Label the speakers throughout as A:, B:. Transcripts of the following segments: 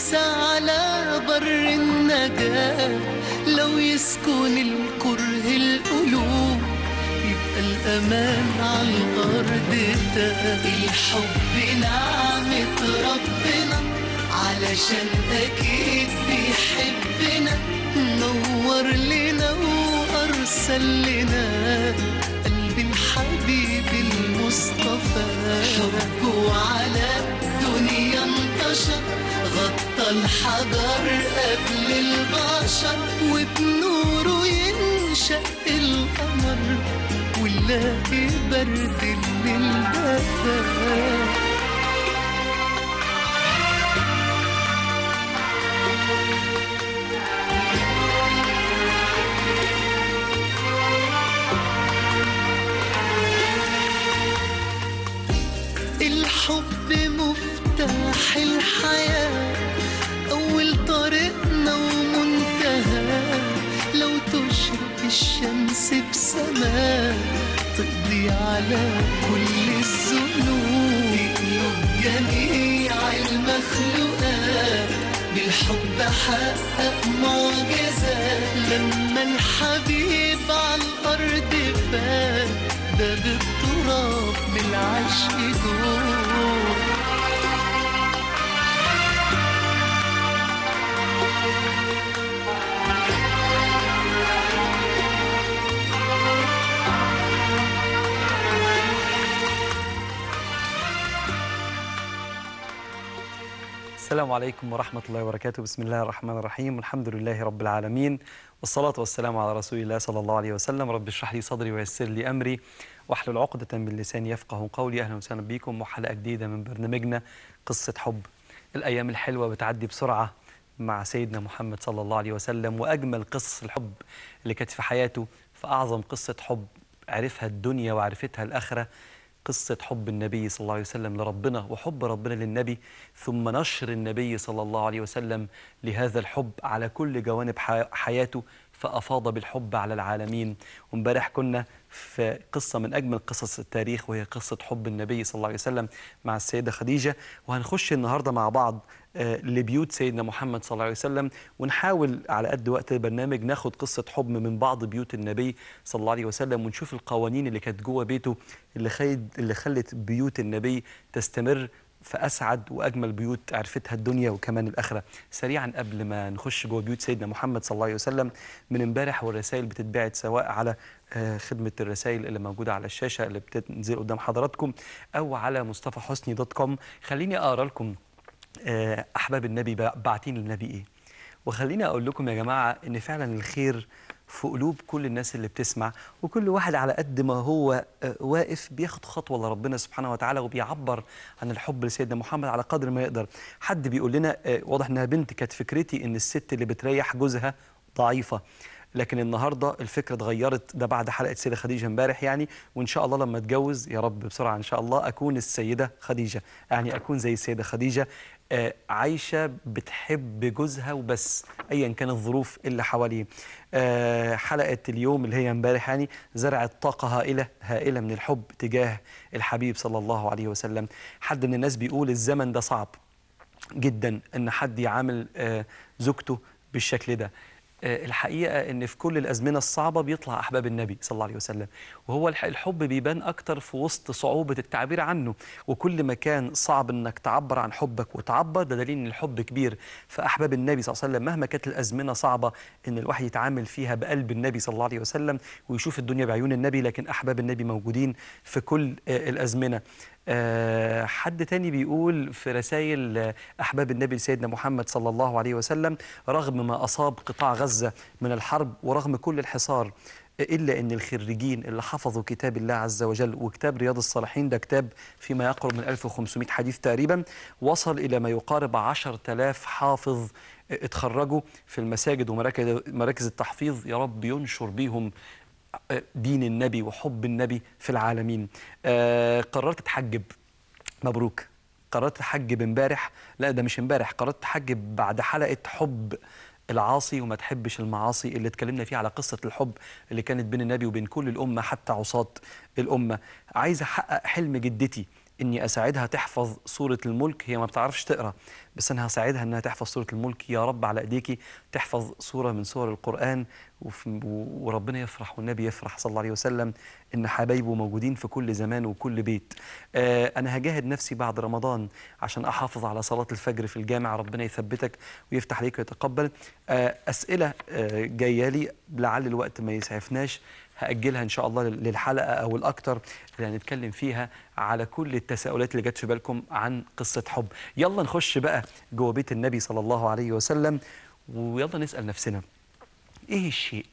A: نرسى على بر النجاة لو يسكن الكره القلوب يبقى الأمان على الأرض ده الحب نعمة ربنا علشان أكيد بيحبنا نور لنا وأرسل لنا قلب الحبيب المصطفى حبه على الدنيا انتشر غطى الحجر قبل البشر وبنوره ينشأ القمر ونلاقي برد الليل دفا الحب مفتاح الحياة أول طريقنا ومنتهى لو تشرق الشمس بسماء تقضي على كل الذنوب تقلب جميع المخلوقات بالحب حقق معجزات لما الحبيب على الأرض فات ده بالتراب بالعشق دور
B: السلام عليكم ورحمة الله وبركاته بسم الله الرحمن الرحيم والحمد لله رب العالمين والصلاة والسلام على رسول الله صلى الله عليه وسلم رب اشرح لي صدري ويسر لي أمري واحلل عقدة من لساني يفقه قولي أهلا وسهلا بكم وحلقة جديدة من برنامجنا قصة حب الأيام الحلوة بتعدي بسرعة مع سيدنا محمد صلى الله عليه وسلم وأجمل قصص الحب اللي كانت في حياته فأعظم قصة حب عرفها الدنيا وعرفتها الآخرة قصة حب النبي صلى الله عليه وسلم لربنا وحب ربنا للنبي ثم نشر النبي صلى الله عليه وسلم لهذا الحب على كل جوانب ح- حياته فأفاض بالحب على العالمين وامبارح كنا في قصة من أجمل قصص التاريخ وهي قصة حب النبي صلى الله عليه وسلم مع السيدة خديجة وهنخش النهاردة مع بعض آه، لبيوت سيدنا محمد صلى الله عليه وسلم ونحاول على قد وقت البرنامج ناخد قصة حب من بعض بيوت النبي صلى الله عليه وسلم ونشوف القوانين اللي كانت جوه بيته اللي خيد اللي خلت بيوت النبي تستمر في اسعد واجمل بيوت عرفتها الدنيا وكمان الاخره. سريعا قبل ما نخش جوه بيوت سيدنا محمد صلى الله عليه وسلم من امبارح والرسائل بتتبعت سواء على آه، خدمه الرسائل اللي موجوده على الشاشه اللي بتنزل قدام حضراتكم او على مصطفى حسني دوت كوم خليني اقرا لكم آه، احباب النبي بع- باعتين للنبي ايه وخليني اقول لكم يا جماعه ان فعلا الخير في قلوب كل الناس اللي بتسمع وكل واحد على قد ما هو آه، واقف بياخد خطوه لربنا سبحانه وتعالى وبيعبر عن الحب لسيدنا محمد على قدر ما يقدر حد بيقول لنا آه، واضح انها بنت كانت فكرتي ان الست اللي بتريح جوزها ضعيفه لكن النهارده الفكره اتغيرت ده بعد حلقه سيده خديجه امبارح يعني وان شاء الله لما اتجوز يا رب بسرعه ان شاء الله اكون السيده خديجه يعني اكون زي السيده خديجه آه، عايشه بتحب جوزها وبس ايا كانت الظروف اللي حواليه آه، حلقه اليوم اللي هي امبارح يعني زرعت طاقه هائله هائله من الحب تجاه الحبيب صلى الله عليه وسلم حد من الناس بيقول الزمن ده صعب جدا ان حد يعامل آه، زوجته بالشكل ده آه، الحقيقه ان في كل الازمنه الصعبه بيطلع احباب النبي صلى الله عليه وسلم وهو الح- الحب بيبان اكتر في وسط صعوبه التعبير عنه وكل ما كان صعب انك تعبر عن حبك وتعبر ده دليل ان الحب كبير فاحباب النبي صلى الله عليه وسلم مهما كانت الازمنه صعبه ان الواحد يتعامل فيها بقلب النبي صلى الله عليه وسلم ويشوف الدنيا بعيون النبي لكن احباب النبي موجودين في كل آه، الازمنه آه، حد تاني بيقول في رسائل آه، أحباب النبي سيدنا محمد صلى الله عليه وسلم رغم ما أصاب قطاع غزة من الحرب ورغم كل الحصار إلا أن الخريجين اللي حفظوا كتاب الله عز وجل وكتاب رياض الصالحين ده كتاب فيما يقرب من 1500 حديث تقريبا وصل إلى ما يقارب 10000 حافظ اتخرجوا في المساجد ومراكز مراكز التحفيظ يا رب ينشر بيهم دين النبي وحب النبي في العالمين آه قررت اتحجب مبروك قررت اتحجب امبارح لا ده مش امبارح قررت اتحجب بعد حلقه حب العاصي وما تحبش المعاصي اللي اتكلمنا فيه على قصه الحب اللي كانت بين النبي وبين كل الامه حتى عصاة الامه عايز احقق حلم جدتي اني اساعدها تحفظ سوره الملك هي ما بتعرفش تقرا بس انا هساعدها انها تحفظ سوره الملك يا رب على ايديكي تحفظ سوره من سور القران وف- و- وربنا يفرح والنبي يفرح صلى الله عليه وسلم ان حبايبه موجودين في كل زمان وكل بيت آه انا هجاهد نفسي بعد رمضان عشان احافظ على صلاه الفجر في الجامع ربنا يثبتك ويفتح عليك ويتقبل آه اسئله آه جايه لي لعل الوقت ما يسعفناش هأجلها إن شاء الله لل- للحلقة أو الأكتر اللي هنتكلم فيها على كل التساؤلات اللي جت في بالكم عن قصة حب يلا نخش بقى جوه بيت النبي صلى الله عليه وسلم ويلا نسأل نفسنا إيه الشيء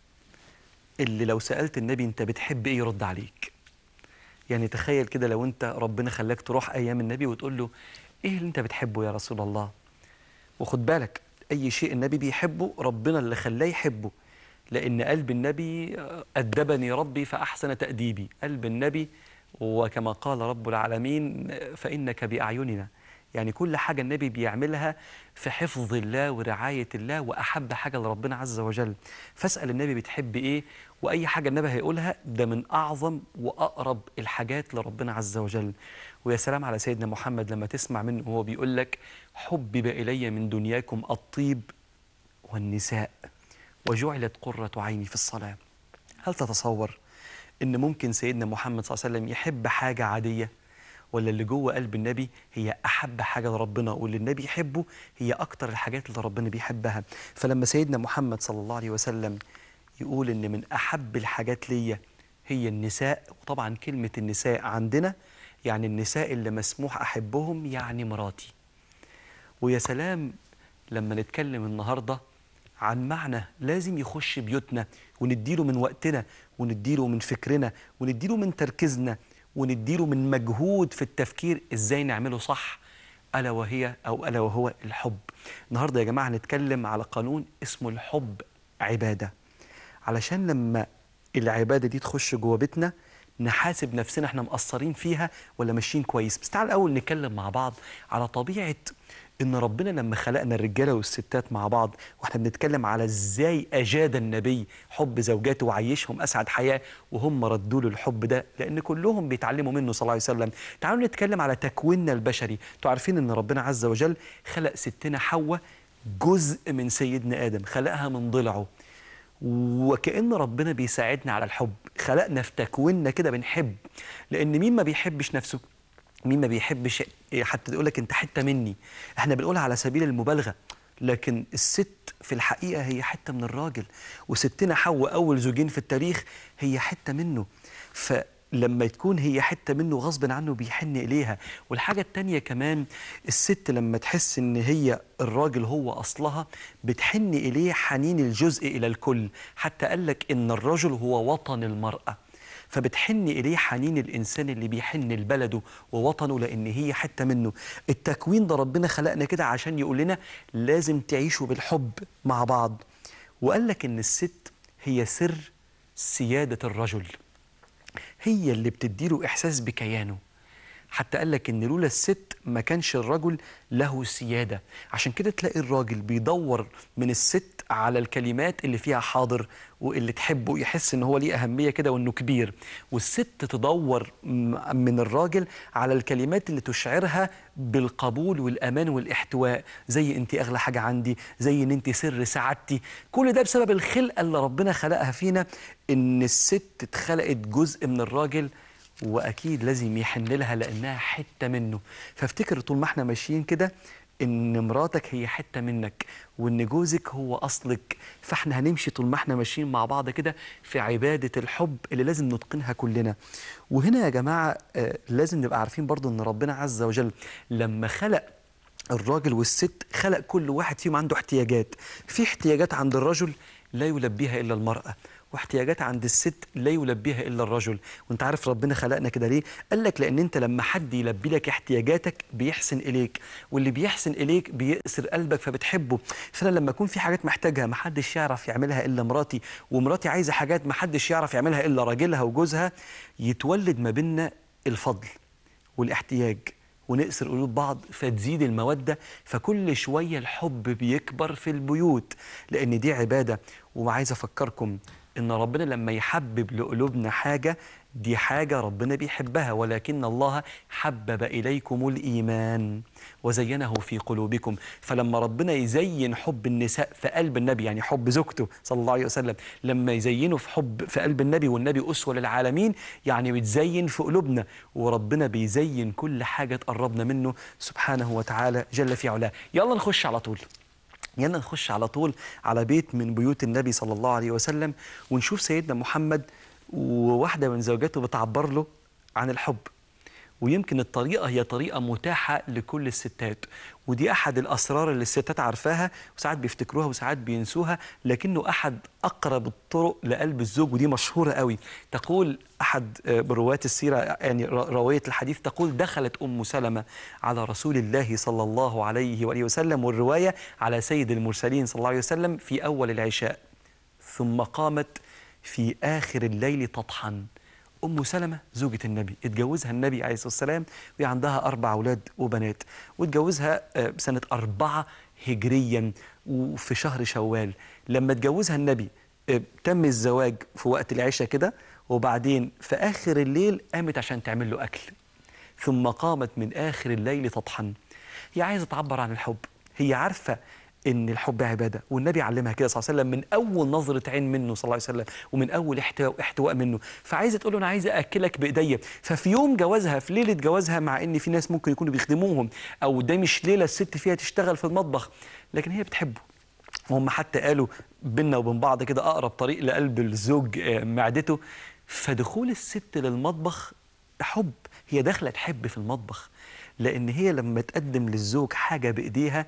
B: اللي لو سألت النبي أنت بتحب إيه يرد عليك يعني تخيل كده لو أنت ربنا خلاك تروح أيام النبي وتقول له إيه اللي أنت بتحبه يا رسول الله وخد بالك أي شيء النبي بيحبه ربنا اللي خلاه يحبه لأن قلب النبي أدبني ربي فأحسن تأديبي قلب النبي وكما قال رب العالمين فإنك بأعيننا يعني كل حاجة النبي بيعملها في حفظ الله ورعاية الله وأحب حاجة لربنا عز وجل فاسأل النبي بتحب إيه وأي حاجة النبي هيقولها ده من أعظم وأقرب الحاجات لربنا عز وجل ويا سلام على سيدنا محمد لما تسمع منه وهو بيقول لك حبب إلي من دنياكم الطيب والنساء وجعلت قرة عيني في الصلاة هل تتصور ان ممكن سيدنا محمد صلى الله عليه وسلم يحب حاجة عادية ولا اللي جوه قلب النبي هي احب حاجة لربنا واللي النبي يحبه هي اكتر الحاجات اللي ربنا بيحبها فلما سيدنا محمد صلى الله عليه وسلم يقول ان من احب الحاجات ليا هي النساء وطبعا كلمة النساء عندنا يعني النساء اللي مسموح احبهم يعني مراتي ويا سلام لما نتكلم النهارده عن معنى لازم يخش بيوتنا ونديله من وقتنا ونديله من فكرنا ونديله من تركيزنا ونديله من مجهود في التفكير ازاي نعمله صح الا وهي او الا وهو الحب النهارده يا جماعه هنتكلم على قانون اسمه الحب عباده علشان لما العباده دي تخش جوه بيتنا نحاسب نفسنا احنا مقصرين فيها ولا ماشيين كويس بس تعال الاول نتكلم مع بعض على طبيعه ان ربنا لما خلقنا الرجاله والستات مع بعض واحنا بنتكلم على ازاي اجاد النبي حب زوجاته وعيشهم اسعد حياه وهم ردوا له الحب ده لان كلهم بيتعلموا منه صلى الله عليه وسلم تعالوا نتكلم على تكويننا البشري انتوا عارفين ان ربنا عز وجل خلق ستنا حواء جزء من سيدنا ادم خلقها من ضلعه وكأن ربنا بيساعدنا على الحب خلقنا في تكويننا كده بنحب لأن مين ما بيحبش نفسه مين ما بيحبش حتى تقول لك انت حته مني احنا بنقولها على سبيل المبالغه لكن الست في الحقيقه هي حته من الراجل وستنا حواء اول زوجين في التاريخ هي حته منه فلما تكون هي حته منه غصب عنه بيحن اليها والحاجه التانيه كمان الست لما تحس ان هي الراجل هو اصلها بتحن اليه حنين الجزء الى الكل حتى قال لك ان الرجل هو وطن المراه فبتحن إليه حنين الإنسان اللي بيحن لبلده ووطنه لأن هي حتة منه التكوين ده ربنا خلقنا كده عشان يقول لنا لازم تعيشوا بالحب مع بعض وقال لك إن الست هي سر سيادة الرجل هي اللي بتديله إحساس بكيانه حتى قال لك ان لولا الست ما كانش الرجل له سياده عشان كده تلاقي الراجل بيدور من الست على الكلمات اللي فيها حاضر واللي تحبه يحس ان هو ليه اهميه كده وانه كبير والست تدور م- من الراجل على الكلمات اللي تشعرها بالقبول والامان والاحتواء زي انت اغلى حاجه عندي زي ان انت سر سعادتي كل ده بسبب الخلقه اللي ربنا خلقها فينا ان الست اتخلقت جزء من الراجل واكيد لازم يحن لها لانها حته منه فافتكر طول ما احنا ماشيين كده ان مراتك هي حته منك وان جوزك هو اصلك فاحنا هنمشي طول ما احنا ماشيين مع بعض كده في عباده الحب اللي لازم نتقنها كلنا وهنا يا جماعه آه، لازم نبقى عارفين برضو ان ربنا عز وجل لما خلق الراجل والست خلق كل واحد فيهم عنده احتياجات في احتياجات عند الرجل لا يلبيها الا المراه واحتياجات عند الست لا يلبيها الا الرجل وانت عارف ربنا خلقنا كده ليه قال لك لان انت لما حد يلبي لك احتياجاتك بيحسن اليك واللي بيحسن اليك بيأسر قلبك فبتحبه فانا لما اكون في حاجات محتاجها محدش يعرف يعملها الا مراتي ومراتي عايزه حاجات محدش يعرف يعملها الا راجلها وجوزها يتولد ما بيننا الفضل والاحتياج ونقسر قلوب بعض فتزيد المودة فكل شوية الحب بيكبر في البيوت لأن دي عبادة وعايز أفكركم إن ربنا لما يحبب لقلوبنا حاجة دي حاجة ربنا بيحبها ولكن الله حبب إليكم الإيمان وزينه في قلوبكم فلما ربنا يزين حب النساء في قلب النبي يعني حب زوجته صلى الله عليه وسلم لما يزينه في حب في قلب النبي والنبي أسوة للعالمين يعني بتزين في قلوبنا وربنا بيزين كل حاجة تقربنا منه سبحانه وتعالى جل في علاه يلا نخش على طول يلا نخش على طول على بيت من بيوت النبي صلى الله عليه وسلم ونشوف سيدنا محمد وواحدة من زوجاته بتعبر له عن الحب ويمكن الطريقة هي طريقة متاحة لكل الستات ودي أحد الأسرار اللي الستات عارفاها وساعات بيفتكروها وساعات بينسوها لكنه أحد أقرب الطرق لقلب الزوج ودي مشهورة قوي تقول أحد آه، رواة السيرة يعني ر- رواية الحديث تقول دخلت أم سلمة على رسول الله صلى الله عليه وآله وسلم والرواية على سيد المرسلين صلى الله عليه وسلم في أول العشاء ثم قامت في آخر الليل تطحن أم سلمة زوجة النبي اتجوزها النبي عليه الصلاة والسلام وهي عندها أربع أولاد وبنات واتجوزها آه، سنة أربعة هجريا وفي شهر شوال لما اتجوزها النبي آه، تم الزواج في وقت العشاء كده وبعدين في آخر الليل قامت عشان تعمل له أكل ثم قامت من آخر الليل تطحن هي عايزة تعبر عن الحب هي عارفة ان الحب عباده والنبي علمها كده صلى الله عليه وسلم من اول نظره عين منه صلى الله عليه وسلم ومن اول احتواء احتواء منه فعايزه تقول له انا عايزه اكلك بايديا ففي يوم جوازها في ليله جوازها مع ان في ناس ممكن يكونوا بيخدموهم او ده مش ليله الست فيها تشتغل في المطبخ لكن هي بتحبه وهم حتى قالوا بينا وبين بعض كده اقرب طريق لقلب الزوج آه، معدته فدخول الست للمطبخ حب هي داخله تحب في المطبخ لان هي لما تقدم للزوج حاجه بايديها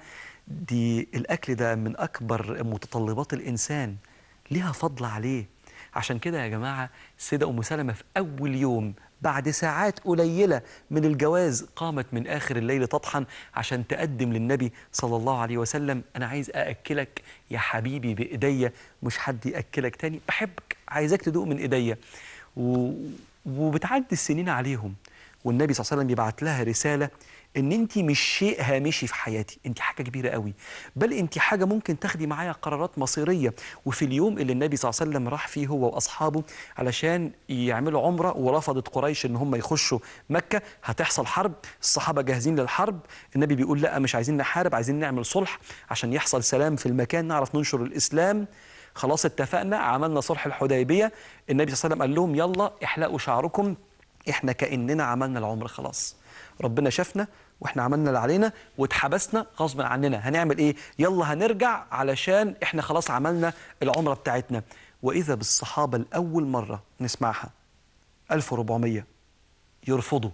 B: دي الاكل ده من اكبر متطلبات الانسان ليها فضل عليه عشان كده يا جماعه السيده ام سلمه في اول يوم بعد ساعات قليله من الجواز قامت من اخر الليل تطحن عشان تقدم للنبي صلى الله عليه وسلم انا عايز ااكلك يا حبيبي بايديا مش حد ياكلك تاني بحبك عايزاك تدوق من ايديا و... وبتعدي السنين عليهم والنبي صلى الله عليه وسلم يبعت لها رساله ان انت مش شيء هامشي في حياتي انت حاجه كبيره قوي بل انت حاجه ممكن تاخدي معايا قرارات مصيريه وفي اليوم اللي النبي صلى الله عليه وسلم راح فيه هو واصحابه علشان يعملوا عمره ورفضت قريش ان هم يخشوا مكه هتحصل حرب الصحابه جاهزين للحرب النبي بيقول لا مش عايزين نحارب عايزين نعمل صلح عشان يحصل سلام في المكان نعرف ننشر الاسلام خلاص اتفقنا عملنا صلح الحديبيه النبي صلى الله عليه وسلم قال لهم يلا احلقوا شعركم احنا كاننا عملنا العمره خلاص ربنا شافنا واحنا عملنا اللي علينا واتحبسنا غصب عننا هنعمل ايه يلا هنرجع علشان احنا خلاص عملنا العمره بتاعتنا واذا بالصحابه لاول مره نسمعها 1400 يرفضوا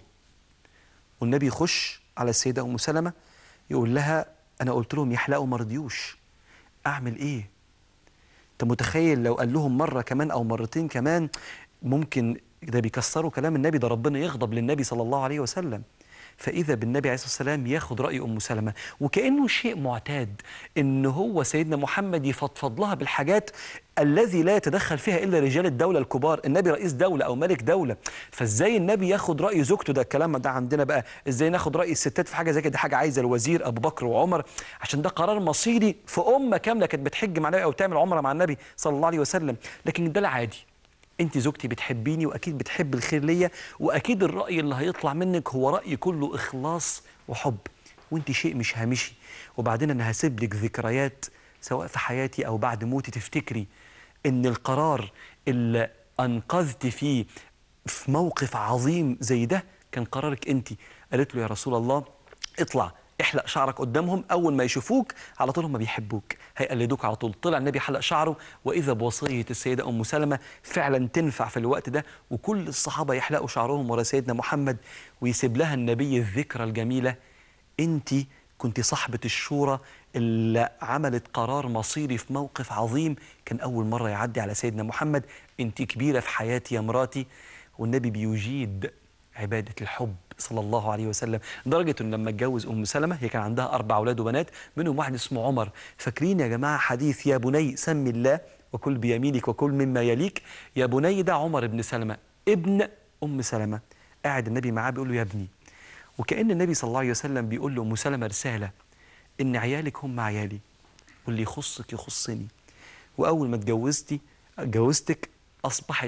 B: والنبي يخش على السيده ام سلمه يقول لها انا قلت لهم يحلقوا ما رضيوش اعمل ايه انت متخيل لو قال لهم مره كمان او مرتين كمان ممكن ده بيكسروا كلام النبي ده ربنا يغضب للنبي صلى الله عليه وسلم فاذا بالنبي عليه الصلاه والسلام ياخد راي ام سلمه وكانه شيء معتاد ان هو سيدنا محمد يفضفض لها بالحاجات الذي لا يتدخل فيها الا رجال الدوله الكبار النبي رئيس دوله او ملك دوله فازاي النبي ياخد راي زوجته ده الكلام ده عندنا بقى ازاي ناخد راي الستات في حاجه زي كده دي حاجه عايزه الوزير ابو بكر وعمر عشان ده قرار مصيري في امه كامله كانت بتحج مع النبي او تعمل عمره مع النبي صلى الله عليه وسلم لكن ده العادي انت زوجتي بتحبيني واكيد بتحب الخير ليا واكيد الراي اللي هيطلع منك هو راي كله اخلاص وحب وانت شيء مش هامشي وبعدين انا هسيب لك ذكريات سواء في حياتي او بعد موتي تفتكري ان القرار اللي انقذت فيه في موقف عظيم زي ده كان قرارك انت قالت له يا رسول الله اطلع احلق شعرك قدامهم اول ما يشوفوك على طول هم بيحبوك هيقلدوك على طول طلع النبي حلق شعره واذا بوصيه السيده ام سلمه فعلا تنفع في الوقت ده وكل الصحابه يحلقوا شعرهم ورا سيدنا محمد ويسيب لها النبي الذكرى الجميله انت كنت صاحبه الشورى اللي عملت قرار مصيري في موقف عظيم كان اول مره يعدي على سيدنا محمد انت كبيره في حياتي يا مراتي والنبي بيجيد عبادة الحب صلى الله عليه وسلم لدرجة أنه لما اتجوز أم سلمة هي كان عندها أربع أولاد وبنات منهم واحد اسمه عمر فاكرين يا جماعة حديث يا بني سم الله وكل بيمينك وكل مما يليك يا بني ده عمر بن سلمة ابن أم سلمة قاعد النبي معاه بيقول له يا ابني وكأن النبي صلى الله عليه وسلم بيقول له أم سلمة رسالة إن عيالك هم عيالي واللي يخصك يخصني وأول ما اتجوزتي اتجوزتك أصبحت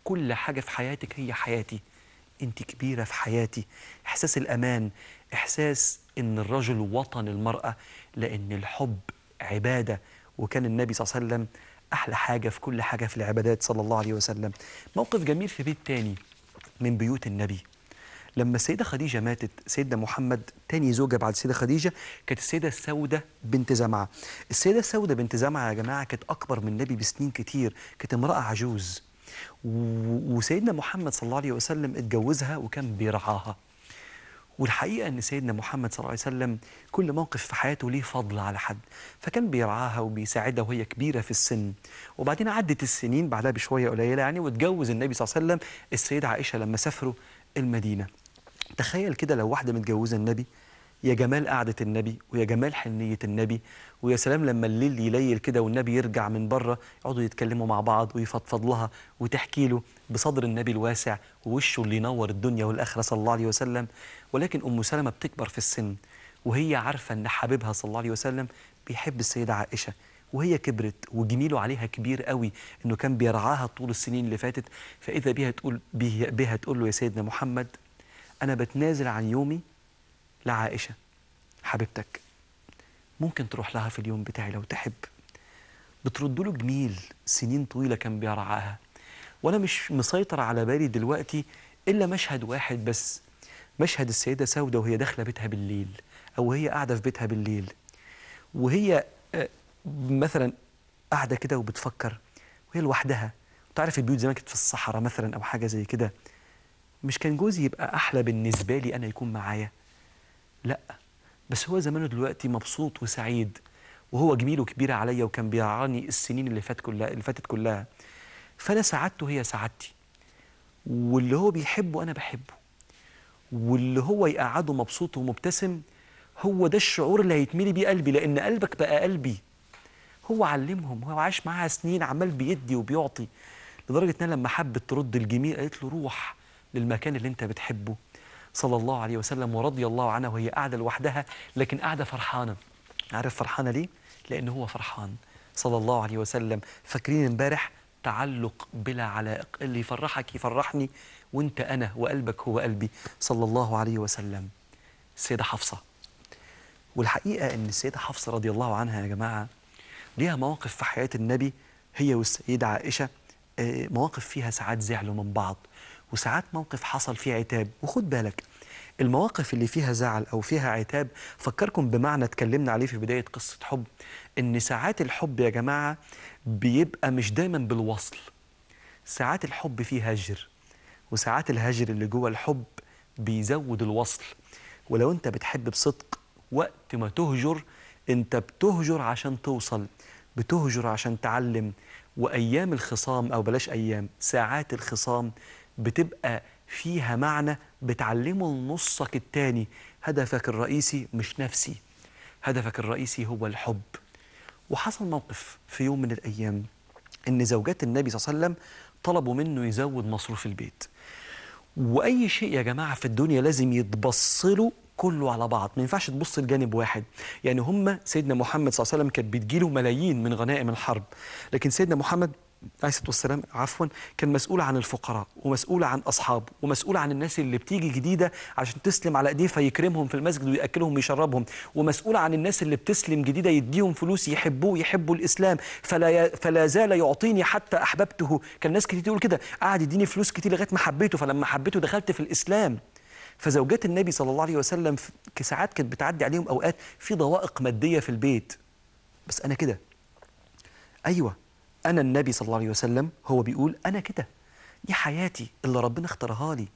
B: كل حاجة في حياتك هي حياتي أنت كبيرة في حياتي إحساس الأمان إحساس إن الرجل وطن المرأة لأن الحب عبادة وكان النبي صلى الله عليه وسلم أحلى حاجة في كل حاجة في العبادات صلى الله عليه وسلم موقف جميل في بيت تاني من بيوت النبي لما السيدة خديجة ماتت سيدنا محمد تاني زوجة بعد السيدة خديجة كانت السيدة السودة بنت زمعة السيدة السودة بنت زمعة يا جماعة كانت أكبر من النبي بسنين كتير كانت امرأة عجوز و- وسيدنا محمد صلى الله عليه وسلم اتجوزها وكان بيرعاها والحقيقة أن سيدنا محمد صلى الله عليه وسلم كل موقف في حياته ليه فضل على حد فكان بيرعاها وبيساعدها وهي كبيرة في السن وبعدين عدت السنين بعدها بشوية قليلة يعني واتجوز النبي صلى الله عليه وسلم السيدة عائشة لما سافروا المدينة تخيل كده لو واحدة متجوزة النبي يا جمال قعدة النبي ويا جمال حنية النبي ويا سلام لما الليل يليل كده والنبي يرجع من بره يقعدوا يتكلموا مع بعض ويفضفض لها وتحكي له بصدر النبي الواسع ووشه اللي ينور الدنيا والآخرة صلى الله عليه وسلم ولكن أم سلمة بتكبر في السن وهي عارفة أن حبيبها صلى الله عليه وسلم بيحب السيدة عائشة وهي كبرت وجميله عليها كبير قوي انه كان بيرعاها طول السنين اللي فاتت فاذا بها تقول بها, بها تقول له يا سيدنا محمد انا بتنازل عن يومي لعائشه حبيبتك ممكن تروح لها في اليوم بتاعي لو تحب بترد له جميل سنين طويله كان بيرعاها وانا مش مسيطر على بالي دلوقتي الا مشهد واحد بس مشهد السيده سوده وهي داخله بيتها بالليل او هي قاعده في بيتها بالليل وهي آه، مثلا قاعده كده وبتفكر وهي لوحدها تعرف البيوت زمان كانت في الصحراء مثلا او حاجه زي كده مش كان جوزي يبقى احلى بالنسبه لي انا يكون معايا لا بس هو زمانه دلوقتي مبسوط وسعيد وهو جميل وكبير عليا وكان بيرعاني السنين اللي فات كلها اللي فاتت كلها فانا سعادته هي سعادتي واللي هو بيحبه انا بحبه واللي هو يقعده مبسوط ومبتسم هو ده الشعور اللي هيتملي بيه قلبي لان قلبك بقى قلبي هو علمهم هو عاش معاها سنين عمال بيدي وبيعطي لدرجه انها لما حبت ترد الجميل قالت له روح للمكان اللي انت بتحبه صلى الله عليه وسلم ورضي الله عنها وهي قاعده لوحدها لكن قاعده فرحانه عارف فرحانه ليه؟ لان هو فرحان صلى الله عليه وسلم فاكرين امبارح تعلق بلا علائق اللي يفرحك يفرحني وانت انا وقلبك هو قلبي صلى الله عليه وسلم السيده حفصه والحقيقه ان السيده حفصه رضي الله عنها يا جماعه ليها مواقف في حياه النبي هي والسيده عائشه آه، مواقف فيها ساعات زعلوا من بعض وساعات موقف حصل فيه عتاب وخد بالك المواقف اللي فيها زعل او فيها عتاب فكركم بمعنى اتكلمنا عليه في بدايه قصه حب ان ساعات الحب يا جماعه بيبقى مش دايما بالوصل ساعات الحب فيه هجر وساعات الهجر اللي جوه الحب بيزود الوصل ولو انت بتحب بصدق وقت ما تهجر انت بتهجر عشان توصل بتهجر عشان تعلم وايام الخصام او بلاش ايام ساعات الخصام بتبقى فيها معنى بتعلمه لنصك التاني هدفك الرئيسي مش نفسي هدفك الرئيسي هو الحب وحصل موقف في يوم من الايام ان زوجات النبي صلى الله عليه وسلم طلبوا منه يزود مصروف البيت واي شيء يا جماعه في الدنيا لازم يتبص له كله على بعض ما ينفعش تبص لجانب واحد يعني هم سيدنا محمد صلى الله عليه وسلم كانت بتجيله ملايين من غنائم الحرب لكن سيدنا محمد عليه الصلاه والسلام عفوا كان مسؤول عن الفقراء ومسؤول عن اصحابه ومسؤول عن الناس اللي بتيجي جديده عشان تسلم على ايديه فيكرمهم في المسجد وياكلهم ويشربهم ومسؤول عن الناس اللي بتسلم جديده يديهم فلوس يحبوه يحبوا الاسلام فلا ي... فلا زال يعطيني حتى احببته كان ناس كتير تقول كده قعد يديني فلوس كتير لغايه ما حبيته فلما حبيته دخلت في الاسلام فزوجات النبي صلى الله عليه وسلم في ساعات كانت بتعدي عليهم اوقات في ضوائق ماديه في البيت بس انا كده ايوه انا النبي صلى الله عليه وسلم هو بيقول انا كده دي حياتي اللي ربنا اختارها لي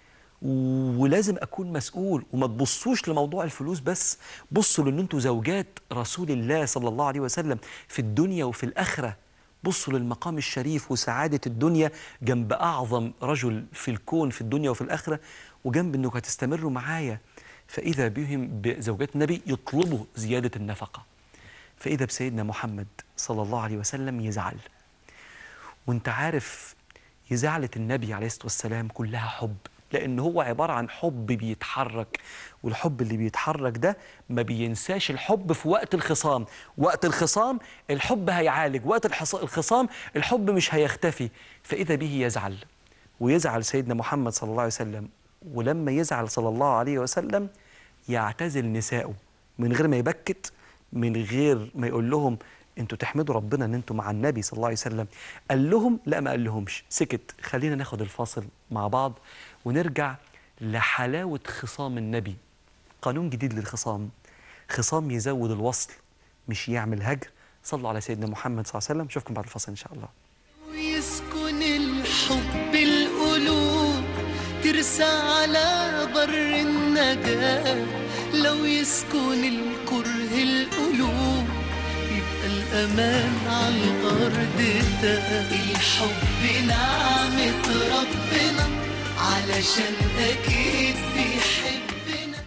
B: ولازم اكون مسؤول وما تبصوش لموضوع الفلوس بس بصوا لان انتوا زوجات رسول الله صلى الله عليه وسلم في الدنيا وفي الاخره بصوا للمقام الشريف وسعاده الدنيا جنب اعظم رجل في الكون في الدنيا وفي الاخره وجنب انكم هتستمروا معايا فاذا بهم بزوجات النبي يطلبوا زياده النفقه فاذا بسيدنا محمد صلى الله عليه وسلم يزعل وانت عارف يزعلة النبي عليه الصلاه والسلام كلها حب لان هو عباره عن حب بيتحرك والحب اللي بيتحرك ده ما بينساش الحب في وقت الخصام وقت الخصام الحب هيعالج وقت الحص- الخصام الحب مش هيختفي فاذا به يزعل ويزعل سيدنا محمد صلى الله عليه وسلم ولما يزعل صلى الله عليه وسلم يعتزل نسائه من غير ما يبكت من غير ما يقول لهم انتوا تحمدوا ربنا ان انتوا مع النبي صلى الله عليه وسلم قال لهم لا ما قال لهمش سكت خلينا ناخد الفاصل مع بعض ونرجع لحلاوة خصام النبي قانون جديد للخصام خصام يزود الوصل مش يعمل هجر صلوا على سيدنا محمد صلى الله عليه وسلم اشوفكم بعد الفاصل ان شاء الله
A: ويسكن الحب القلوب ترسى على بر النجاة لو يسكن الكره القلوب يبقى الأمان على الأرض ده الحب نعمة ربنا علشان أكيد بيحبنا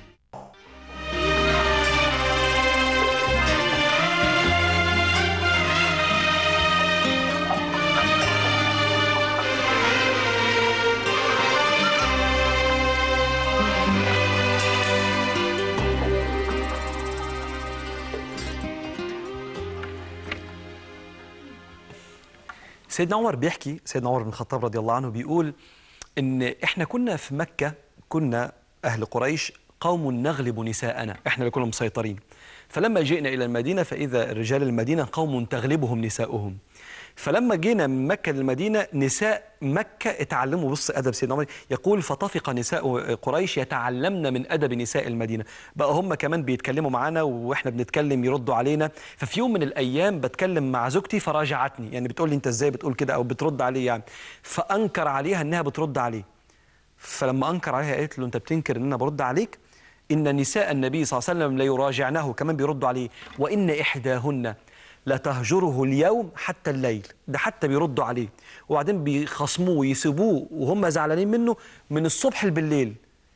B: سيدنا عمر بيحكي سيدنا عمر بن الخطاب رضي الله عنه بيقول ان احنا كنا في مكة كنا اهل قريش قوم نغلب نساءنا احنا اللي كنا مسيطرين فلما جئنا الى المدينة فاذا رجال المدينة قوم تغلبهم نساؤهم فلما جينا من مكة للمدينة نساء مكة اتعلموا بص أدب سيدنا عمر يقول فطفق نساء قريش يتعلمن من أدب نساء المدينة بقى هم كمان بيتكلموا معانا وإحنا بنتكلم يردوا علينا ففي يوم من الأيام بتكلم مع زوجتي فراجعتني يعني بتقول لي أنت إزاي بتقول كده أو بترد عليه يعني فأنكر عليها إنها بترد عليه فلما أنكر عليها قالت له أنت بتنكر إن أنا برد عليك إن نساء النبي صلى الله عليه وسلم لا يراجعنه كمان بيردوا عليه وإن إحداهن لا تهجره اليوم حتى الليل ده حتى بيردوا عليه وبعدين بيخصموه ويسيبوه وهم زعلانين منه من الصبح بالليل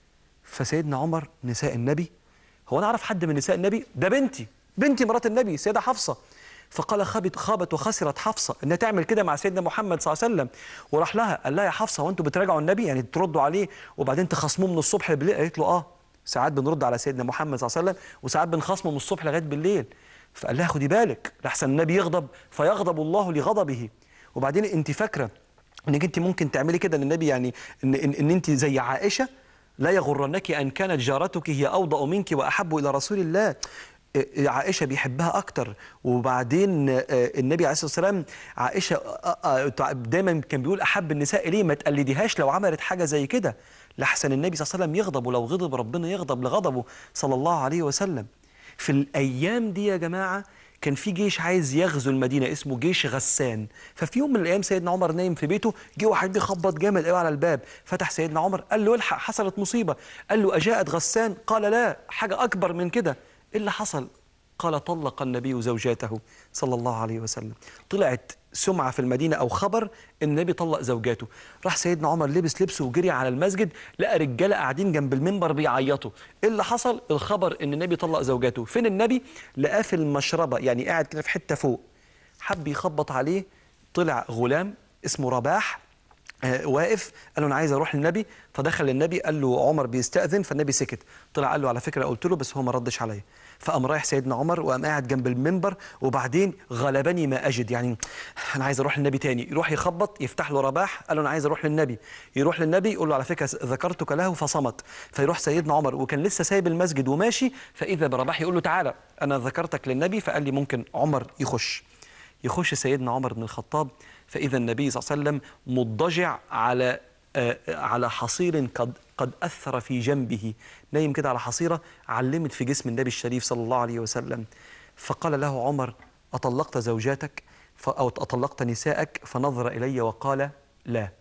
B: فسيدنا عمر نساء النبي هو انا اعرف حد من نساء النبي ده بنتي بنتي مرات النبي سيدة حفصة فقال خابت خابت وخسرت حفصة انها تعمل كده مع سيدنا محمد صلى الله عليه وسلم وراح لها قال لها يا حفصة وانتوا بتراجعوا النبي يعني تردوا عليه وبعدين تخصموه من الصبح بالليل قالت له اه ساعات بنرد على سيدنا محمد صلى الله عليه وسلم وساعات بنخصمه من الصبح لغايه بالليل فقال لها خدي بالك لحسن النبي يغضب فيغضب الله لغضبه وبعدين انت فاكره انك انت ممكن تعملي كده للنبي يعني ان, إن, إن انت زي عائشه لا يغرنك ان كانت جارتك هي اوضأ منك واحب الى رسول الله إيه، عائشه بيحبها اكتر وبعدين آه، النبي عليه الصلاه والسلام عائشه آه، آه، دايما كان بيقول احب النساء اليه ما تقلديهاش لو عملت حاجه زي كده لحسن النبي صلى الله عليه وسلم يغضب ولو غضب ربنا يغضب لغضبه صلى الله عليه وسلم في الايام دي يا جماعه كان في جيش عايز يغزو المدينه اسمه جيش غسان ففي يوم من الايام سيدنا عمر نايم في بيته جه واحد بيخبط جامد قوي على الباب فتح سيدنا عمر قال له الحق حصلت مصيبه قال له اجاءت غسان قال لا حاجه اكبر من كده ايه اللي حصل قال طلق النبي زوجاته صلى الله عليه وسلم طلعت سمعة في المدينة أو خبر إن النبي طلق زوجاته راح سيدنا عمر لبس لبسه وجري على المسجد لقى رجالة قاعدين جنب المنبر بيعيطوا إيه اللي حصل الخبر إن النبي طلق زوجاته فين النبي لقاه في المشربة يعني قاعد كده في حتة فوق حب يخبط عليه طلع غلام اسمه رباح آه، واقف قال له انا عايز اروح للنبي فدخل للنبي قال له عمر بيستاذن فالنبي سكت طلع قال له على فكره قلت له بس هو ما ردش عليا فقام رايح سيدنا عمر وقام قاعد جنب المنبر وبعدين غلبني ما اجد يعني انا عايز اروح للنبي تاني يروح يخبط يفتح له رباح قال له انا عايز اروح للنبي يروح للنبي يقول له على فكره ذكرتك له فصمت فيروح سيدنا عمر وكان لسه سايب المسجد وماشي فاذا برباح يقول له تعالى انا ذكرتك للنبي فقال لي ممكن عمر يخش يخش سيدنا عمر بن الخطاب فإذا النبي صلى الله عليه وسلم مضجع على آه، على حصير قد قد أثر في جنبه نايم كده على حصيرة علمت في جسم النبي الشريف صلى الله عليه وسلم فقال له عمر أطلقت زوجاتك ف- أو أطلقت نساءك فنظر إلي وقال لا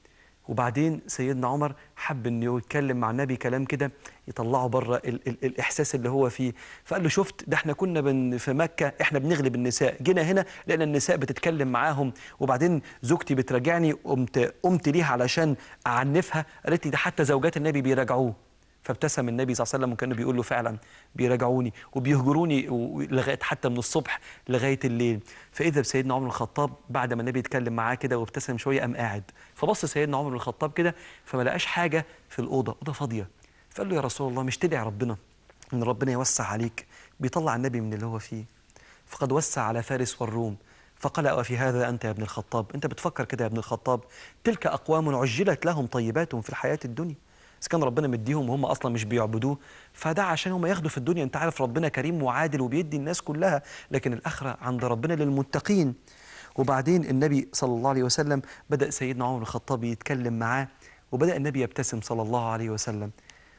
B: وبعدين سيدنا عمر حب انه يتكلم مع النبي كلام كده يطلعه بره ال ال الاحساس اللي هو فيه فقال له شفت ده احنا كنا بن في مكه احنا بنغلب النساء جينا هنا لان النساء بتتكلم معاهم وبعدين زوجتي بتراجعني قمت قمت ليها علشان اعنفها قالت لي ده حتى زوجات النبي بيراجعوه فابتسم النبي صلى الله عليه وسلم وكانه بيقول له فعلا بيراجعوني وبيهجروني و- لغايه حتى من الصبح لغايه الليل فاذا بسيدنا عمر بن الخطاب بعد ما النبي اتكلم معاه كده وابتسم شويه قام قاعد فبص سيدنا عمر بن الخطاب كده فما لقاش حاجه في الاوضه اوضه فاضيه فقال له يا رسول الله مش تدعي ربنا ان ربنا يوسع عليك بيطلع النبي من اللي هو فيه فقد وسع على فارس والروم فقال وفي هذا أنت يا ابن الخطاب أنت بتفكر كده يا ابن الخطاب تلك أقوام عجلت لهم طيباتهم في الحياة الدنيا إذا كان ربنا مديهم وهم أصلا مش بيعبدوه فده عشان هم ياخدوا في الدنيا أنت عارف ربنا كريم وعادل وبيدي الناس كلها لكن الآخرة عند ربنا للمتقين وبعدين النبي صلى الله عليه وسلم بدأ سيدنا عمر بن الخطاب يتكلم معاه وبدأ النبي يبتسم صلى الله عليه وسلم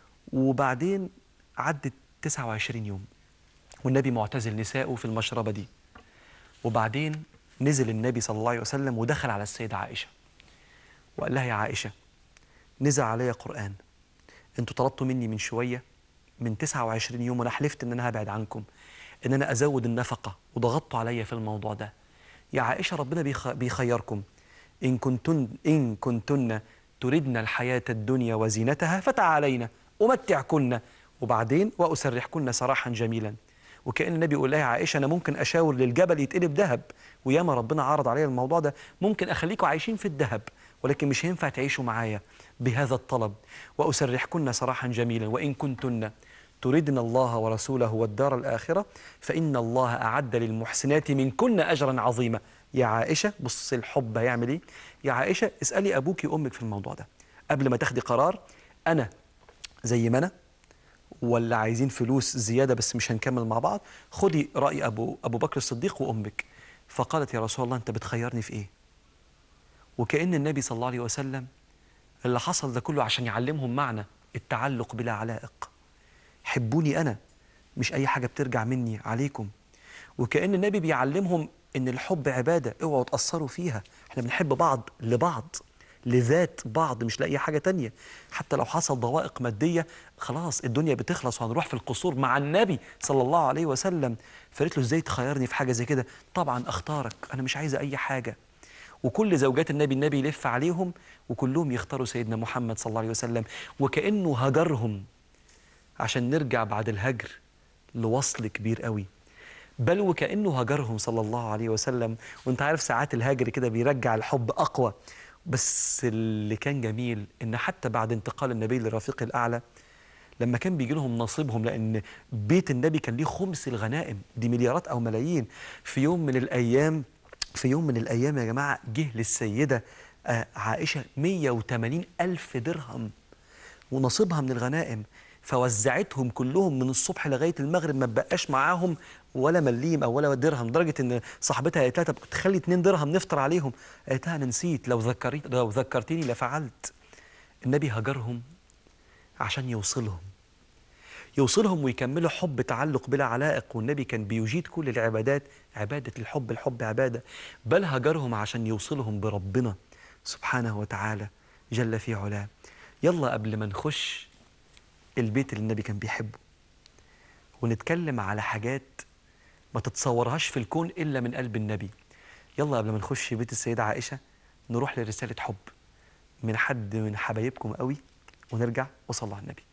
B: وبعدين عدت 29 يوم والنبي معتزل نسائه في المشربة دي وبعدين نزل النبي صلى الله عليه وسلم ودخل على السيدة عائشة وقال لها يا عائشة نزل علي قرآن انتوا طلبتوا مني من شوية من 29 يوم وانا حلفت ان انا هبعد عنكم ان انا ازود النفقة وضغطتوا عليا في الموضوع ده يا عائشة ربنا بيخ- بيخيركم إن كنتن إن كنتن تردن الحياة الدنيا وزينتها فتعالينا أمتعكن وبعدين وأسرحكن سراحا جميلا وكأن النبي يقول لها يا عائشة أنا ممكن أشاور للجبل يتقلب ذهب وياما ربنا عرض عليا الموضوع ده ممكن أخليكم عايشين في الذهب ولكن مش هينفع تعيشوا معايا بهذا الطلب وأسرحكن سراحا جميلا وإن كنتن تردن الله ورسوله والدار الآخرة فإن الله أعد للمحسنات منكن أجرا عظيما يا عائشة بص الحب هيعمل إيه يا عائشة اسألي أبوك وأمك في الموضوع ده قبل ما تاخدي قرار أنا زي ما أنا ولا عايزين فلوس زيادة بس مش هنكمل مع بعض خدي رأي أبو, أبو بكر الصديق وأمك فقالت يا رسول الله أنت بتخيرني في إيه وكأن النبي صلى الله عليه وسلم اللي حصل ده كله عشان يعلمهم معنى التعلق بلا علائق حبوني أنا مش أي حاجة بترجع مني عليكم وكأن النبي بيعلمهم إن الحب عبادة اوعوا تأثروا فيها احنا بنحب بعض لبعض لذات بعض مش لأي حاجة تانية حتى لو حصل ضوائق مادية خلاص الدنيا بتخلص وهنروح في القصور مع النبي صلى الله عليه وسلم فقالت له ازاي تخيرني في حاجة زي كده طبعا اختارك انا مش عايزة اي حاجة وكل زوجات النبي النبي يلف عليهم وكلهم يختاروا سيدنا محمد صلى الله عليه وسلم وكأنه هجرهم عشان نرجع بعد الهجر لوصل كبير قوي بل وكأنه هجرهم صلى الله عليه وسلم وانت عارف ساعات الهجر كده بيرجع الحب أقوى بس اللي كان جميل إن حتى بعد انتقال النبي للرفيق الأعلى لما كان بيجي لهم نصيبهم لأن بيت النبي كان ليه خمس الغنائم دي مليارات أو ملايين في يوم من الأيام في يوم من الأيام يا جماعة جه للسيدة آه، عائشة 180 ألف درهم ونصيبها من الغنائم فوزعتهم كلهم من الصبح لغايه المغرب ما بقاش معاهم ولا مليم او ولا درهم لدرجه ان صاحبتها قالت لها طب تخلي اتنين درهم نفطر عليهم قالت لها انا نسيت لو ذكرت لو ذكرتني لفعلت النبي هجرهم عشان يوصلهم يوصلهم ويكملوا حب تعلق بلا علائق والنبي كان بيجيد كل العبادات عبادة الحب الحب عبادة بل هجرهم عشان يوصلهم بربنا سبحانه وتعالى جل في علاه يلا قبل ما نخش البيت اللي النبي كان بيحبه ونتكلم على حاجات ما تتصورهاش في الكون إلا من قلب النبي يلا قبل ما نخش بيت السيدة عائشة نروح لرسالة حب من حد من حبايبكم قوي ونرجع وصلى على النبي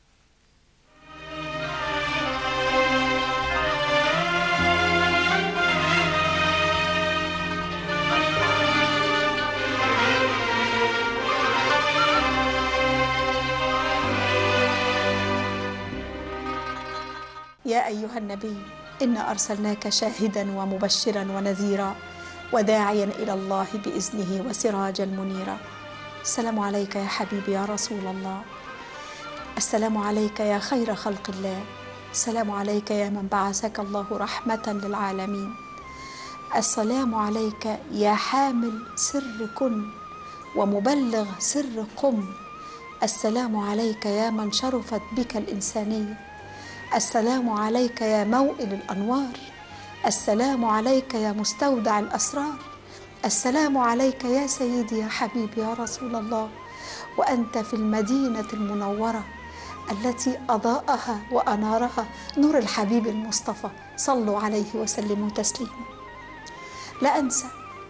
C: يا أيها النبي إنا أرسلناك شاهدا ومبشرا ونذيرا وداعيا إلى الله بإذنه وسراجا منيرا السلام عليك يا حبيبي يا رسول الله السلام عليك يا خير خلق الله السلام عليك يا من بعثك الله رحمة للعالمين السلام عليك يا حامل سر كن ومبلغ سر قم السلام عليك يا من شرفت بك الإنسانية السلام عليك يا موئل الانوار السلام عليك يا مستودع الاسرار السلام عليك يا سيدي يا حبيبي يا رسول الله وانت في المدينه المنوره التي اضاءها وانارها نور الحبيب المصطفى صلوا عليه وسلموا تسليما لا انسى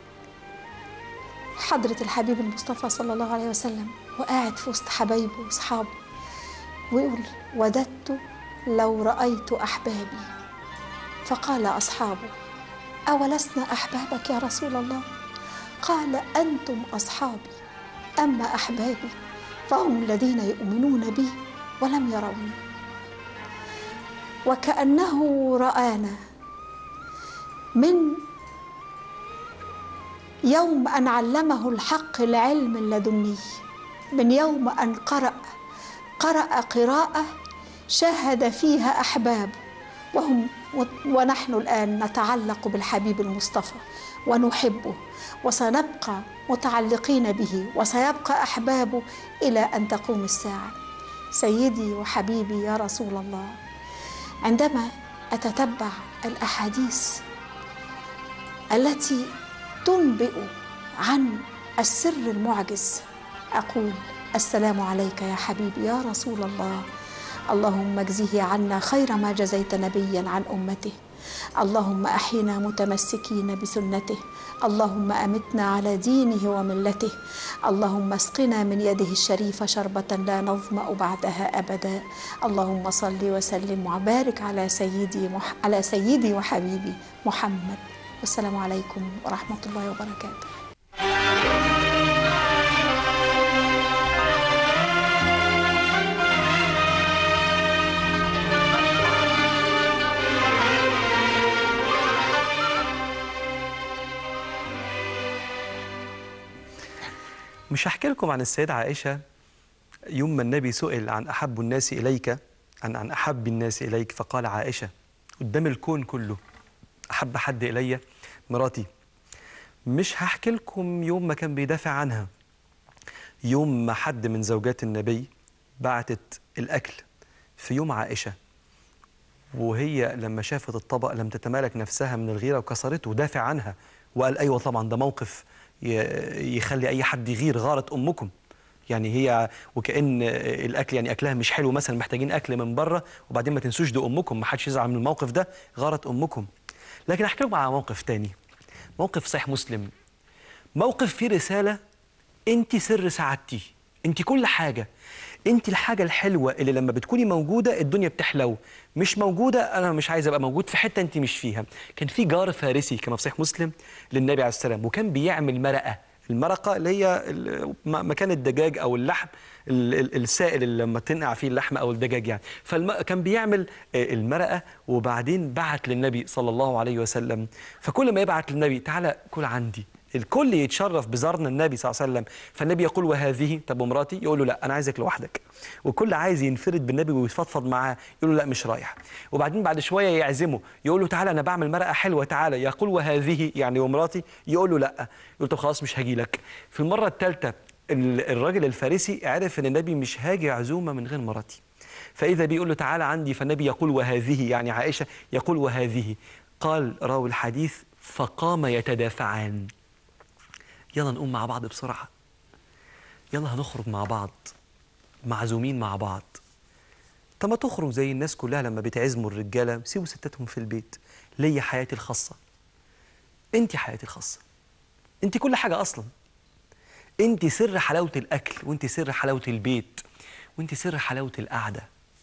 C: حضره الحبيب المصطفى صلى الله عليه وسلم وقاعد في وسط حبايبه واصحابه ويقول وددت لو رأيت أحبابي فقال أصحابه أولسنا أحبابك يا رسول الله قال أنتم أصحابي أما أحبابي فهم الذين يؤمنون بي ولم يروني وكأنه رآنا من يوم أن علمه الحق العلم اللدني من يوم أن قرأ قرأ قراءة شاهد فيها أحباب وهم ونحن الآن نتعلق بالحبيب المصطفى ونحبه وسنبقى متعلقين به وسيبقى أحبابه إلى أن تقوم الساعة سيدي وحبيبي يا رسول الله عندما أتتبع الأحاديث التي تنبئ عن السر المعجز أقول السلام عليك يا حبيبي يا رسول الله اللهم اجزه عنا خير ما جزيت نبيا عن امته اللهم احينا متمسكين بسنته اللهم امتنا على دينه وملته اللهم اسقنا من يده الشريفه شربه لا نظما بعدها ابدا اللهم صل وسلم وبارك على سيدي مح... على سيدي وحبيبي محمد والسلام عليكم ورحمه الله وبركاته
B: مش هحكي لكم عن السيدة عائشة يوم ما النبي سئل عن أحب الناس إليك عن عن أحب الناس إليك فقال عائشة قدام الكون كله أحب حد إلي مراتي مش هحكي لكم يوم ما كان بيدافع عنها يوم ما حد من زوجات النبي بعتت الأكل في يوم عائشة وهي لما شافت الطبق لم تتمالك نفسها من الغيرة وكسرته ودافع عنها وقال أيوة طبعا ده موقف ي- يخلي أي حد يغير غارت أمكم يعني هي وكأن الأكل يعني أكلها مش حلو مثلا محتاجين أكل من بره وبعدين ما تنسوش دي أمكم ما حدش يزعل من الموقف ده غارت أمكم لكن أحكي لكم على موقف تاني موقف صحيح مسلم موقف فيه رسالة أنت سر سعادتي أنت كل حاجة أنت الحاجة الحلوة اللي لما بتكوني موجودة الدنيا بتحلو مش موجودة أنا مش عايز أبقى موجود في حتة أنت مش فيها كان في جار فارسي كما في صحيح مسلم للنبي عليه السلام وكان بيعمل مرقة المرقة اللي هي ال- م- مكان الدجاج أو اللحم ال- ال- السائل اللي لما تنقع فيه اللحم أو الدجاج يعني فكان بيعمل آه، المرقة وبعدين بعت للنبي صلى الله عليه وسلم فكل ما يبعت للنبي تعالى كل عندي الكل يتشرف بزارنا النبي صلى الله عليه وسلم فالنبي يقول وهذه طب ومراتي يقول له لا انا عايزك لوحدك والكل عايز ينفرد بالنبي ويتفضفض معاه يقول له لا مش رايح وبعدين بعد شويه يعزمه يقول له تعالى انا بعمل مرقه حلوه تعالى يقول وهذه يعني ومراتي يقول له لا يقول طب خلاص مش هاجي لك في المره الثالثه الراجل الفارسي عرف ان النبي مش هاجي عزومه من غير مراتي فاذا بيقول له تعالى عندي فالنبي يقول وهذه يعني عائشه يقول وهذه قال راوي الحديث فقام يتدافعان يلا نقوم مع بعض بسرعة يلا هنخرج مع بعض معزومين مع بعض طب ما تخرج زي الناس كلها لما بتعزموا الرجالة سيبوا ستاتهم في البيت ليا حياتي الخاصة انت حياتي الخاصة انت كل حاجة أصلا انت سر حلاوة الأكل وانت سر حلاوة البيت وانت سر حلاوة القعدة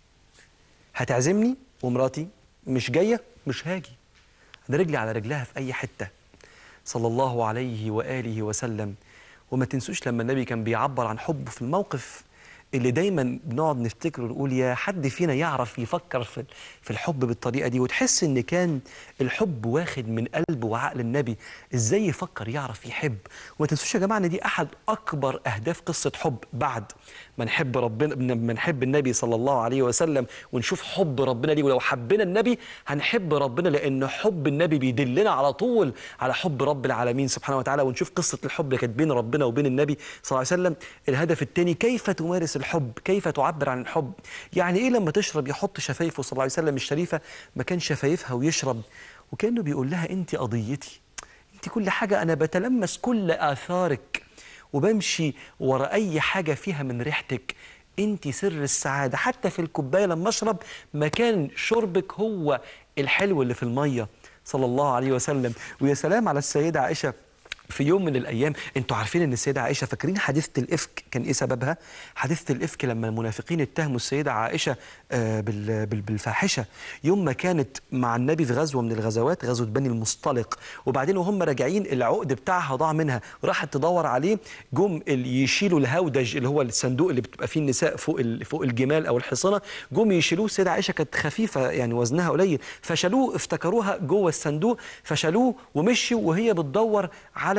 B: هتعزمني ومراتي مش جاية مش هاجي أنا رجلي على رجلها في أي حتة صلى الله عليه وآله وسلم وما تنسوش لما النبي كان بيعبر عن حبه في الموقف اللي دايما بنقعد نفتكره ونقول يا حد فينا يعرف يفكر في في الحب بالطريقه دي وتحس ان كان الحب واخد من قلب وعقل النبي ازاي يفكر يعرف يحب وما تنسوش يا جماعه ان دي احد اكبر اهداف قصه حب بعد ما نحب ربنا ما نحب النبي صلى الله عليه وسلم ونشوف حب ربنا ليه ولو حبينا النبي هنحب ربنا لان حب النبي بيدلنا على طول على حب رب العالمين سبحانه وتعالى ونشوف قصه الحب اللي كانت بين ربنا وبين النبي صلى الله عليه وسلم الهدف الثاني كيف تمارس الحب كيف تعبر عن الحب يعني ايه لما تشرب يحط شفايفه صلى الله عليه وسلم الشريفه مكان شفايفها ويشرب وكانه بيقول لها انت قضيتي انت كل حاجه انا بتلمس كل اثارك وبمشي ورا اي حاجه فيها من ريحتك انت سر السعاده حتى في الكوبايه لما اشرب مكان شربك هو الحلو اللي في الميه صلى الله عليه وسلم ويا سلام على السيده عائشه في يوم من الايام انتوا عارفين ان السيده عائشه فاكرين حادثه الافك كان ايه سببها حادثه الافك لما المنافقين اتهموا السيده عائشه آه، بال- بال- بالفاحشه يوم ما كانت مع النبي في غزوه من الغزوات غزوه بني المصطلق وبعدين وهم راجعين العقد بتاعها ضاع منها راحت تدور عليه جم ال- يشيلوا الهودج اللي هو الصندوق اللي بتبقى فيه النساء فوق ال- فوق الجمال او الحصانه جم يشيلوه السيده عائشه كانت خفيفه يعني وزنها قليل فشالوه افتكروها جوه الصندوق فشالوه ومشوا وهي بتدور على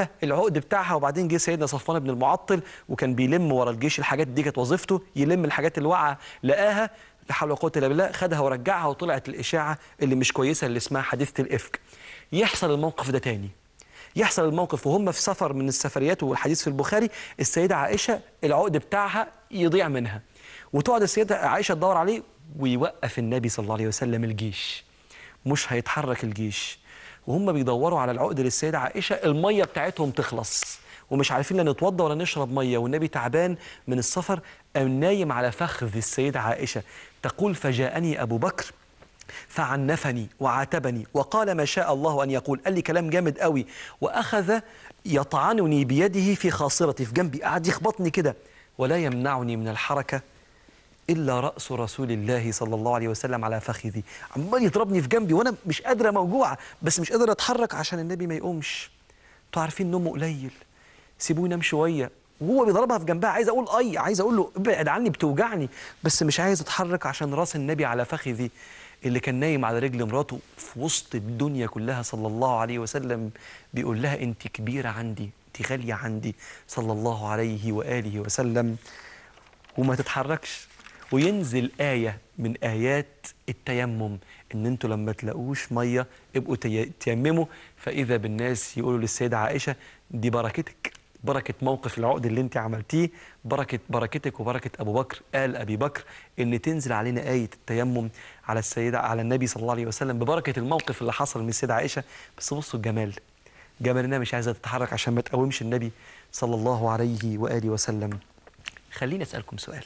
B: على العقد بتاعها وبعدين جه سيدنا صفوان بن المعطل وكان بيلم ورا الجيش الحاجات دي كانت وظيفته يلم الحاجات اللي واقعه لقاها لا حول ولا قوه الا بالله خدها ورجعها وطلعت الاشاعه اللي مش كويسه اللي اسمها حادثه الافك يحصل الموقف ده تاني يحصل الموقف وهم في سفر من السفريات والحديث في البخاري السيده عائشه العقد بتاعها يضيع منها وتقعد السيده عائشه تدور عليه ويوقف النبي صلى الله عليه وسلم الجيش مش هيتحرك الجيش وهم بيدوروا على العقد للسيده عائشه الميه بتاعتهم تخلص ومش عارفين لا نتوضى ولا نشرب ميه والنبي تعبان من السفر قام نايم على فخذ السيده عائشه تقول فجاءني ابو بكر فعنفني وعاتبني وقال ما شاء الله ان يقول قال لي كلام جامد قوي واخذ يطعنني بيده في خاصرتي في جنبي قعد يخبطني كده ولا يمنعني من الحركه الا راس رسول الله صلى الله عليه وسلم على فخذي عمال يضربني في جنبي وانا مش قادره موجوعه بس مش قادره اتحرك عشان النبي ما يقومش انتوا عارفين نومه قليل سيبوه ينام شويه وهو بيضربها في جنبها عايز اقول اي عايز اقول له ابعد عني بتوجعني بس مش عايز اتحرك عشان راس النبي على فخذي اللي كان نايم على رجل مراته في وسط الدنيا كلها صلى الله عليه وسلم بيقول لها انت كبيره عندي انت غاليه عندي صلى الله عليه واله وسلم وما تتحركش وينزل آية من آيات التيمم إن أنتوا لما تلاقوش مية ابقوا تي- تيمموا فإذا بالناس يقولوا للسيدة عائشة دي بركتك بركة موقف العقد اللي أنت عملتيه بركة بركتك وبركة أبو بكر آل أبي بكر إن تنزل علينا آية التيمم على السيدة على النبي صلى الله عليه وسلم ببركة الموقف اللي حصل من السيدة عائشة بس بصوا الجمال جمال إنها مش عايزة تتحرك عشان ما تقومش النبي صلى الله عليه وآله وسلم خليني أسألكم سؤال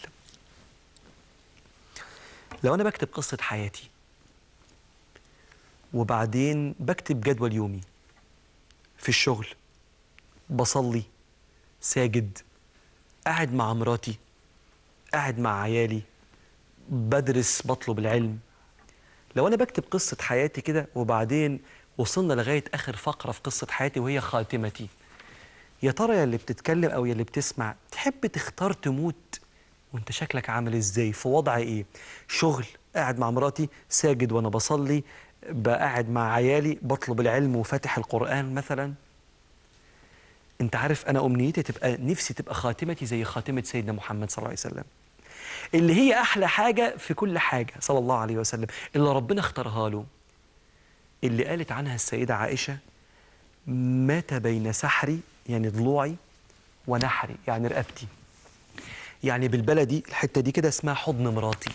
B: لو أنا بكتب قصة حياتي وبعدين بكتب جدول يومي في الشغل بصلي ساجد قاعد مع مراتي قاعد مع عيالي بدرس بطلب العلم لو أنا بكتب قصة حياتي كده وبعدين وصلنا لغاية آخر فقرة في قصة حياتي وهي خاتمتي يا ترى يا اللي بتتكلم أو يا اللي بتسمع تحب تختار تموت وانت شكلك عامل ازاي في وضع ايه شغل قاعد مع مراتي ساجد وانا بصلي بقعد مع عيالي بطلب العلم وفاتح القرآن مثلا انت عارف انا امنيتي تبقى نفسي تبقى خاتمتي زي خاتمة سيدنا محمد صلى الله عليه وسلم اللي هي احلى حاجة في كل حاجة صلى الله عليه وسلم اللي ربنا اختارها له اللي قالت عنها السيدة عائشة مات بين سحري يعني ضلوعي ونحري يعني رقبتي يعني بالبلدي الحته دي كده اسمها حضن مراتي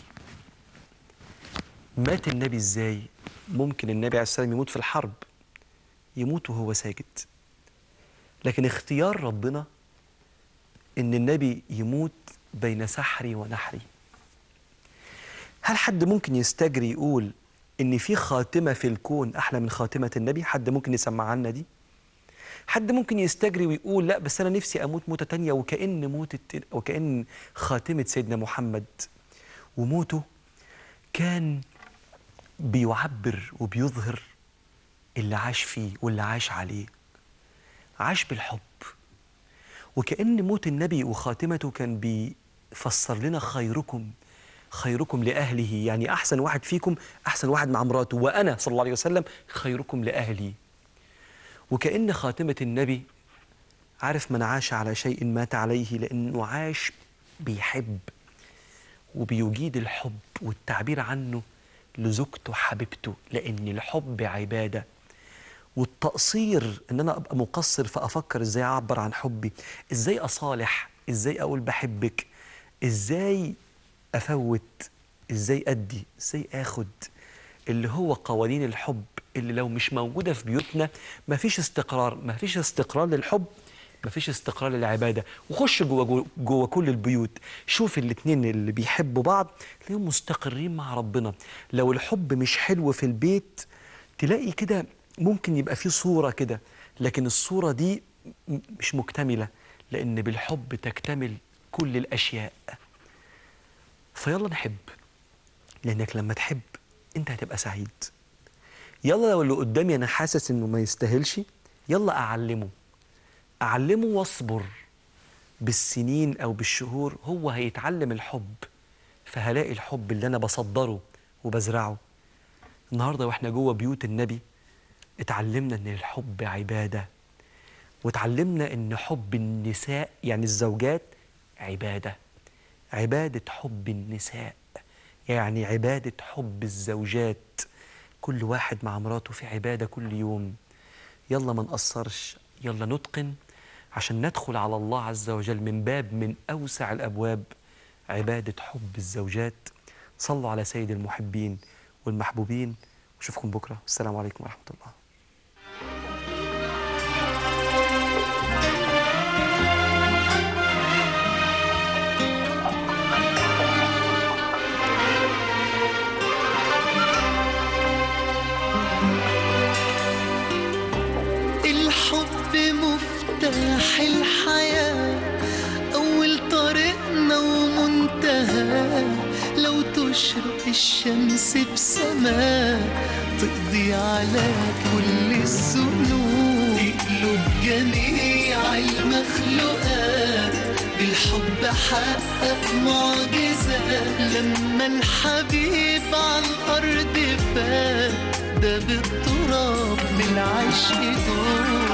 B: مات النبي ازاي ممكن النبي عليه السلام يموت في الحرب يموت وهو ساجد لكن اختيار ربنا ان النبي يموت بين سحري ونحري هل حد ممكن يستجري يقول ان في خاتمه في الكون احلى من خاتمه النبي حد ممكن يسمع لنا دي حد ممكن يستجري ويقول لا بس انا نفسي اموت موته تانية وكأن موتة وكأن خاتمه سيدنا محمد وموته كان بيعبر وبيظهر اللي عاش فيه واللي عاش عليه عاش بالحب وكأن موت النبي وخاتمته كان بيفسر لنا خيركم خيركم لأهله يعني أحسن واحد فيكم أحسن واحد مع مراته وأنا صلى الله عليه وسلم خيركم لأهلي وكأن خاتمة النبي عارف من عاش على شيء مات عليه لأنه عاش بيحب وبيجيد الحب والتعبير عنه لزوجته حبيبته لأن الحب عبادة والتقصير ان انا ابقى مقصر فافكر ازاي اعبر عن حبي ازاي اصالح ازاي اقول بحبك ازاي افوت ازاي ادي ازاي اخد اللي هو قوانين الحب اللي لو مش موجوده في بيوتنا مفيش استقرار مفيش استقرار للحب مفيش استقرار للعباده وخش جوه جوه, جوه كل البيوت شوف الاتنين اللي بيحبوا بعض تلاقيهم مستقرين مع ربنا لو الحب مش حلو في البيت تلاقي كده ممكن يبقى في صورة كده لكن الصورة دي م- مش مكتملة لأن بالحب تكتمل كل الأشياء فيلا نحب لأنك لما تحب أنت هتبقى سعيد يلا لو اللي قدامي أنا حاسس إنه ما يستاهلش يلا أعلمه أعلمه واصبر بالسنين أو بالشهور هو هيتعلم الحب فهلاقي الحب اللي أنا بصدره وبزرعه النهارده واحنا جوه بيوت النبي اتعلمنا ان الحب عباده وتعلمنا ان حب النساء يعني الزوجات عباده عباده حب النساء يعني عباده حب الزوجات كل واحد مع مراته في عباده كل يوم يلا ما نقصرش يلا نتقن عشان ندخل على الله عز وجل من باب من اوسع الابواب عباده حب الزوجات صلوا على سيد المحبين والمحبوبين واشوفكم بكره السلام عليكم ورحمه الله
A: الحب مفتاح الحياة أول طريقنا ومنتهى لو تشرق الشمس بسماء تقضي على كل الذنوب تقلب جميع المخلوقات بالحب حقق معجزة لما الحبيب على الأرض فات ده بالتراب بالعشق دول